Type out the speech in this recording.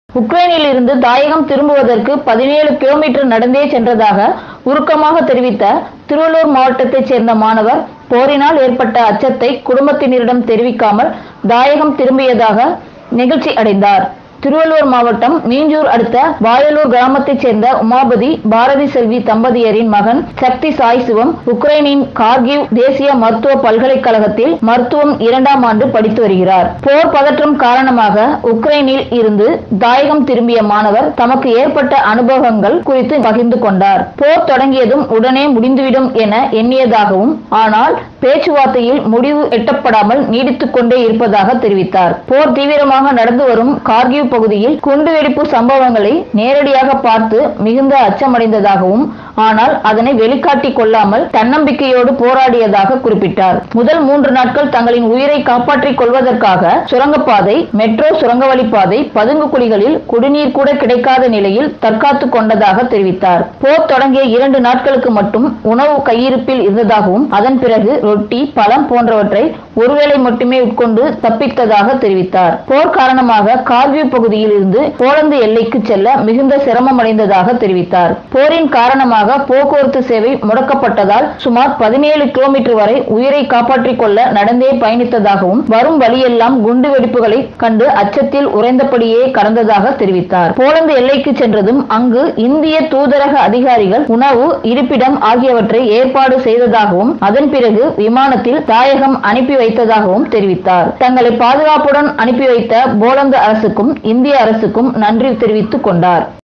உக்ரைனில் இருந்து தாயகம் திரும்புவதற்கு பதினேழு கிலோமீட்டர் நடந்தே சென்றதாக உருக்கமாக தெரிவித்த திருவள்ளூர் மாவட்டத்தைச் சேர்ந்த மாணவர் போரினால் ஏற்பட்ட அச்சத்தை குடும்பத்தினரிடம் தெரிவிக்காமல் தாயகம் திரும்பியதாக நெகிழ்ச்சி அடைந்தார் திருவள்ளூர் மாவட்டம் மீஞ்சூர் அடுத்த வாயலூர் கிராமத்தைச் சேர்ந்த உமாபதி பாரதி செல்வி தம்பதியரின் மகன் சக்தி சாய் சிவம் உக்ரைனின் கார்கிவ் தேசிய மருத்துவ பல்கலைக்கழகத்தில் மருத்துவம் இரண்டாம் ஆண்டு படித்து வருகிறார் போர் பதற்றம் காரணமாக உக்ரைனில் இருந்து தாயகம் திரும்பிய மாணவர் தமக்கு ஏற்பட்ட அனுபவங்கள் குறித்து பகிர்ந்து கொண்டார் போர் தொடங்கியதும் உடனே முடிந்துவிடும் என எண்ணியதாகவும் ஆனால் பேச்சுவார்த்தையில் முடிவு எட்டப்படாமல் நீடித்துக் கொண்டே இருப்பதாக தெரிவித்தார் போர் தீவிரமாக நடந்து வரும் கார்கிவ் பகுதியில் குண்டுவெடிப்பு சம்பவங்களை நேரடியாக பார்த்து மிகுந்த அச்சமடைந்ததாகவும் ஆனால் அதனை வெளிக்காட்டிக் கொள்ளாமல் தன்னம்பிக்கையோடு போராடியதாக குறிப்பிட்டார் முதல் மூன்று நாட்கள் தங்களின் உயிரை காப்பாற்றிக் கொள்வதற்காக சுரங்கப்பாதை மெட்ரோ சுரங்கவழி பாதை பதுங்கு குழிகளில் குடிநீர் கூட கிடைக்காத நிலையில் தற்காத்துக் கொண்டதாக தெரிவித்தார் போர் தொடங்கிய இரண்டு நாட்களுக்கு மட்டும் உணவு கையிருப்பில் இருந்ததாகவும் அதன் பிறகு ரொட்டி பழம் போன்றவற்றை ஒருவேளை மட்டுமே உட்கொண்டு தப்பித்ததாக தெரிவித்தார் போர் காரணமாக கார்கிவ் பகுதியில் இருந்து போலந்து எல்லைக்கு செல்ல மிகுந்த சிரமமடைந்ததாக தெரிவித்தார் போரின் காரணமாக போக்குவரத்து சேவை முடக்கப்பட்டதால் சுமார் பதினேழு கிலோமீட்டர் வரை உயிரை காப்பாற்றிக் கொள்ள நடந்தே பயணித்ததாகவும் வரும் வழியெல்லாம் குண்டு வெடிப்புகளை கண்டு அச்சத்தில் உறைந்தபடியே கடந்ததாக தெரிவித்தார் போலந்து எல்லைக்கு சென்றதும் அங்கு இந்திய தூதரக அதிகாரிகள் உணவு இருப்பிடம் ஆகியவற்றை ஏற்பாடு செய்ததாகவும் அதன் பிறகு விமானத்தில் தாயகம் அனுப்பி வைத்ததாகவும் தெரிவித்தார் தங்களை பாதுகாப்புடன் அனுப்பி வைத்த போலந்து அரசுக்கும் இந்திய அரசுக்கும் நன்றி தெரிவித்துக் கொண்டார்